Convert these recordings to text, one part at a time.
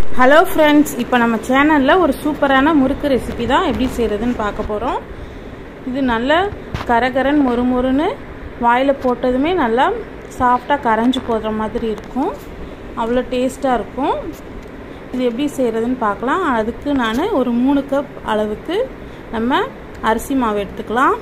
hello friends இப்போ நம்ம சேனலில் ஒரு சூப்பரான முறுக்கு ரெசிபி தான் எப்படி செய்கிறதுன்னு பார்க்க போகிறோம் இது நல்ல கரகரன் மொறுமொறுன்னு வாயில் போட்டதுமே நல்லா சாஃப்டாக கரைஞ்சி போடுற மாதிரி இருக்கும் அவ்வளோ டேஸ்ட்டாக இருக்கும் இது எப்படி செய்கிறதுன்னு பார்க்கலாம் அதுக்கு நான் ஒரு மூணு கப் அளவுக்கு நம்ம அரிசி மாவு எடுத்துக்கலாம்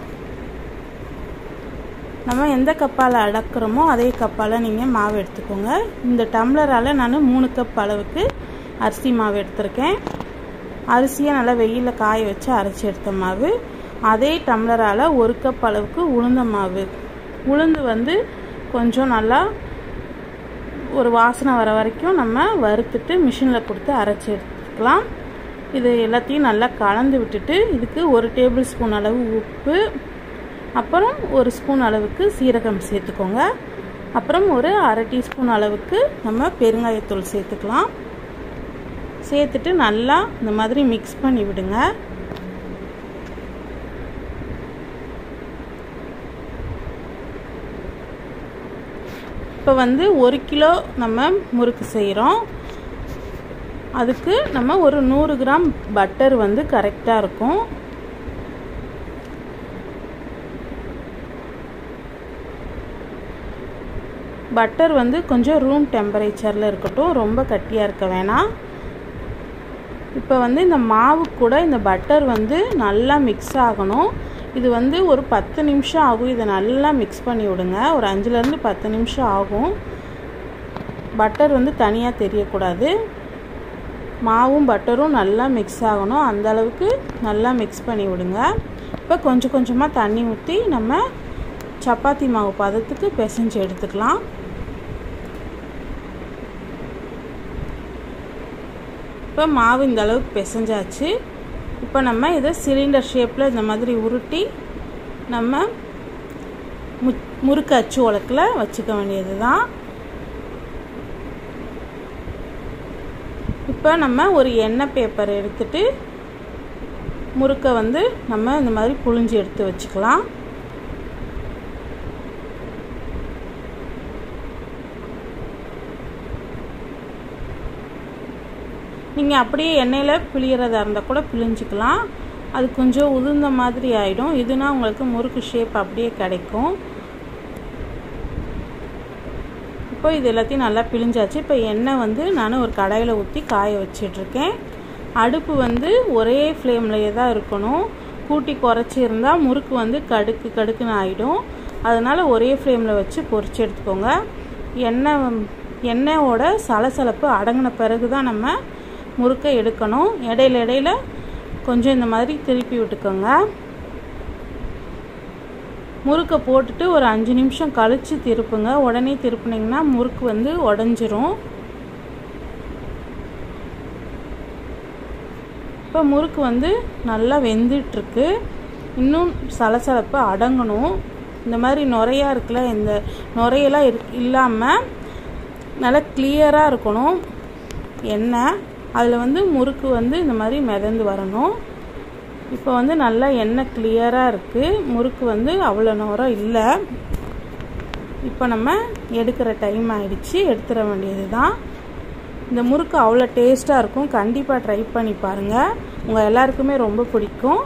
நம்ம எந்த கப்பால் அடக்கிறோமோ அதே கப்பால் நீங்கள் மாவு எடுத்துக்கோங்க இந்த டம்ளரால் நான் மூணு கப் அளவுக்கு அரிசி மாவு எடுத்திருக்கேன் அரிசியை நல்லா வெயிலில் காய வச்சு அரைச்சி எடுத்த மாவு அதே டம்ளரால் ஒரு கப் அளவுக்கு உளுந்த மாவு உளுந்து வந்து கொஞ்சம் நல்லா ஒரு வாசனை வர வரைக்கும் நம்ம வறுத்துட்டு மிஷினில் கொடுத்து அரைச்சி எடுத்துக்கலாம் இது எல்லாத்தையும் நல்லா கலந்து விட்டுட்டு இதுக்கு ஒரு டேபிள் ஸ்பூன் அளவு உப்பு அப்புறம் ஒரு ஸ்பூன் அளவுக்கு சீரகம் சேர்த்துக்கோங்க அப்புறம் ஒரு அரை டீஸ்பூன் அளவுக்கு நம்ம பெருங்காயத்தூள் சேர்த்துக்கலாம் சேர்த்துட்டு நல்லா இந்த மாதிரி மிக்ஸ் பண்ணி விடுங்க இப்போ வந்து ஒரு கிலோ நம்ம முறுக்கு செய்கிறோம் அதுக்கு நம்ம ஒரு நூறு கிராம் பட்டர் வந்து கரெக்டாக இருக்கும் பட்டர் வந்து கொஞ்சம் ரூம் டெம்பரேச்சரில் இருக்கட்டும் ரொம்ப கட்டியாக இருக்க வேணாம் இப்போ வந்து இந்த மாவு கூட இந்த பட்டர் வந்து நல்லா மிக்ஸ் ஆகணும் இது வந்து ஒரு பத்து நிமிஷம் ஆகும் இதை நல்லா மிக்ஸ் பண்ணி விடுங்க ஒரு அஞ்சுலேருந்து பத்து நிமிஷம் ஆகும் பட்டர் வந்து தனியாக தெரியக்கூடாது மாவும் பட்டரும் நல்லா மிக்ஸ் ஆகணும் அந்த அளவுக்கு நல்லா மிக்ஸ் பண்ணி விடுங்க இப்போ கொஞ்சம் கொஞ்சமாக தண்ணி ஊற்றி நம்ம சப்பாத்தி மாவு பதத்துக்கு பிசைஞ்சு எடுத்துக்கலாம் இப்போ மாவு இந்த அளவுக்கு பிசைஞ்சாச்சு இப்போ நம்ம இதை சிலிண்டர் ஷேப்பில் இந்த மாதிரி உருட்டி நம்ம மு முறுக்கு அச்சு உலக்கில் வச்சுக்க வேண்டியது தான் இப்போ நம்ம ஒரு எண்ணெய் பேப்பர் எடுத்துட்டு முறுக்கை வந்து நம்ம இந்த மாதிரி புழிஞ்சு எடுத்து வச்சுக்கலாம் நீங்கள் அப்படியே எண்ணெயில் பிழியறதா இருந்தால் கூட பிழிஞ்சிக்கலாம் அது கொஞ்சம் உதிர்ந்த மாதிரி ஆகிடும் இதுனா உங்களுக்கு முறுக்கு ஷேப் அப்படியே கிடைக்கும் இப்போ இது எல்லாத்தையும் நல்லா பிழிஞ்சாச்சு இப்போ எண்ணெய் வந்து நான் ஒரு கடாயில் ஊற்றி காய வச்சிட்ருக்கேன் அடுப்பு வந்து ஒரே ஃப்ளேம்லேயே தான் இருக்கணும் கூட்டி குறைச்சி இருந்தால் முறுக்கு வந்து கடுக்கு கடுக்குன்னு ஆகிடும் அதனால் ஒரே ஃப்ளேமில் வச்சு பொரிச்சு எடுத்துக்கோங்க எண்ணெய் எண்ணெயோட சலசலப்பு அடங்கின பிறகு தான் நம்ம முறுக்கை எடுக்கணும் இடையில இடையில கொஞ்சம் இந்த மாதிரி திருப்பி விட்டுக்கோங்க முறுக்கை போட்டுட்டு ஒரு அஞ்சு நிமிஷம் கழித்து திருப்புங்க உடனே திருப்புனீங்கன்னா முறுக்கு வந்து உடஞ்சிரும் இப்போ முறுக்கு வந்து நல்லா வெந்துட்டுருக்கு இன்னும் சலசலப்பு அடங்கணும் இந்த மாதிரி நுரையாக இருக்குல்ல இந்த நுரையெல்லாம் இரு இல்லாமல் நல்லா கிளியராக இருக்கணும் எண்ணெய் அதில் வந்து முறுக்கு வந்து இந்த மாதிரி மிதந்து வரணும் இப்போ வந்து நல்லா எண்ணெய் கிளியராக இருக்குது முறுக்கு வந்து அவ்வளோ நேரம் இல்லை இப்போ நம்ம எடுக்கிற டைம் ஆயிடுச்சு எடுத்துட வேண்டியது தான் இந்த முறுக்கு அவ்வளோ டேஸ்ட்டாக இருக்கும் கண்டிப்பாக ட்ரை பண்ணி பாருங்கள் உங்கள் எல்லாருக்குமே ரொம்ப பிடிக்கும்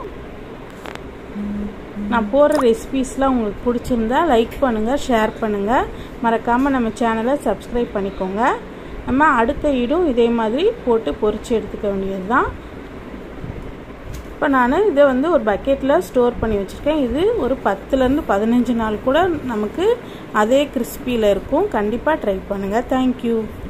நான் போடுற ரெசிபீஸ்லாம் உங்களுக்கு பிடிச்சிருந்தா லைக் பண்ணுங்கள் ஷேர் பண்ணுங்கள் மறக்காமல் நம்ம சேனலை சப்ஸ்கிரைப் பண்ணிக்கோங்க நம்ம அடுத்த ஈடும் இதே மாதிரி போட்டு பொறிச்சு எடுத்துக்க வேண்டியது தான் இப்போ நான் இதை வந்து ஒரு பக்கெட்டில் ஸ்டோர் பண்ணி வச்சுருக்கேன் இது ஒரு பத்துலேருந்து பதினஞ்சு நாள் கூட நமக்கு அதே கிறிஸ்பியில் இருக்கும் கண்டிப்பாக ட்ரை பண்ணுங்கள் தேங்க்யூ